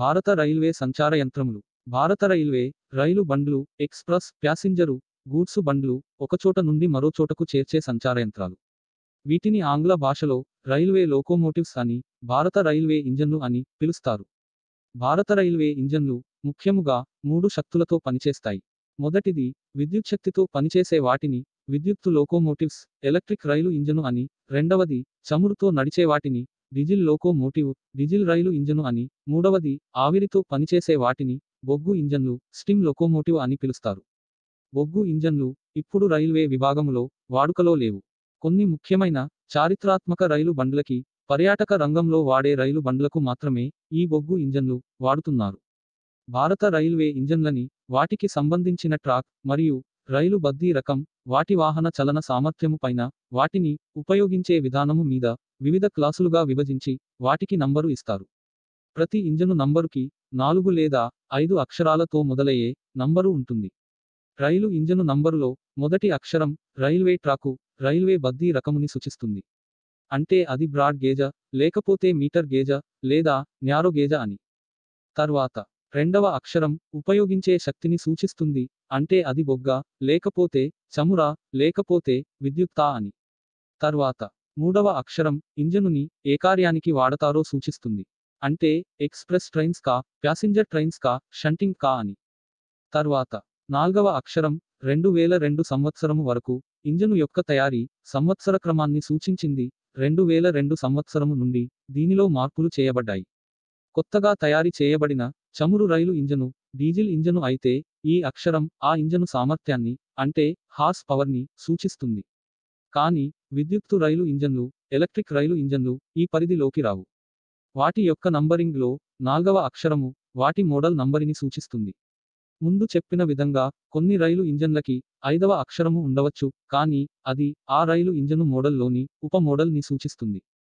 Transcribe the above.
భారత రైల్వే సంచార యంత్రములు భారత రైల్వే రైలు బండ్లు ఎక్స్ప్రెస్ ప్యాసింజరు గూడ్సు బండ్లు ఒకచోట నుండి మరో చోటకు చేర్చే సంచార యంత్రాలు వీటిని ఆంగ్ల భాషలో రైల్వే లోకోమోటివ్స్ అని భారత రైల్వే ఇంజన్లు అని పిలుస్తారు భారత రైల్వే ఇంజన్లు ముఖ్యముగా మూడు శక్తులతో పనిచేస్తాయి మొదటిది విద్యుత్ శక్తితో పనిచేసే వాటిని విద్యుత్తు లోకోమోటివ్స్ ఎలక్ట్రిక్ రైలు ఇంజను అని రెండవది చమురుతో నడిచే వాటిని డీజిల్ లోకోమోటివ్ డీజిల్ రైలు ఇంజను అని మూడవది ఆవిరితో పనిచేసే వాటిని బొగ్గు ఇంజన్లు స్టీమ్ లోకోమోటివ్ అని పిలుస్తారు బొగ్గు ఇంజన్లు ఇప్పుడు రైల్వే విభాగములో వాడుకలో లేవు కొన్ని ముఖ్యమైన చారిత్రాత్మక రైలు బండ్లకి పర్యాటక రంగంలో వాడే రైలు బండ్లకు మాత్రమే ఈ బొగ్గు ఇంజన్లు వాడుతున్నారు భారత రైల్వే ఇంజన్లని వాటికి సంబంధించిన ట్రాక్ మరియు రైలు బద్దీ రకం వాటి వాహన చలన సామర్థ్యము పైన వాటిని ఉపయోగించే విధానము మీద వివిధ క్లాసులుగా విభజించి వాటికి నంబరు ఇస్తారు ప్రతి ఇంజను నంబరుకి నాలుగు లేదా ఐదు అక్షరాలతో మొదలయ్యే నంబరు ఉంటుంది రైలు ఇంజను నంబరులో మొదటి అక్షరం రైల్వే ట్రాకు రైల్వే బద్దీ రకముని సూచిస్తుంది అంటే అది బ్రాడ్ గేజ లేకపోతే మీటర్ గేజ లేదా న్యారో గేజ అని తర్వాత రెండవ అక్షరం ఉపయోగించే శక్తిని సూచిస్తుంది అంటే అది బొగ్గ లేకపోతే చముర లేకపోతే విద్యుత్తా అని తర్వాత మూడవ అక్షరం ఇంజనుని ఏ కార్యానికి వాడతారో సూచిస్తుంది అంటే ఎక్స్ప్రెస్ ట్రైన్స్ కా ప్యాసింజర్ ట్రైన్స్ కా షంటింగ్ కా అని తర్వాత నాల్గవ అక్షరం రెండు వేల రెండు సంవత్సరము వరకు ఇంజను యొక్క తయారీ సంవత్సర క్రమాన్ని సూచించింది రెండు వేల రెండు సంవత్సరము నుండి దీనిలో మార్పులు చేయబడ్డాయి కొత్తగా తయారీ చేయబడిన చమురు రైలు ఇంజను డీజిల్ ఇంజను అయితే ఈ అక్షరం ఆ ఇంజను సామర్థ్యాన్ని అంటే హార్స్ పవర్ని సూచిస్తుంది కానీ విద్యుత్తు రైలు ఇంజన్లు ఎలక్ట్రిక్ రైలు ఇంజన్లు ఈ పరిధిలోకి రావు వాటి యొక్క నంబరింగ్లో నాల్గవ అక్షరము వాటి మోడల్ నంబరిని సూచిస్తుంది ముందు చెప్పిన విధంగా కొన్ని రైలు ఇంజన్లకి ఐదవ అక్షరము ఉండవచ్చు కానీ అది ఆ రైలు ఇంజను మోడల్లోని ఉప మోడల్ ని సూచిస్తుంది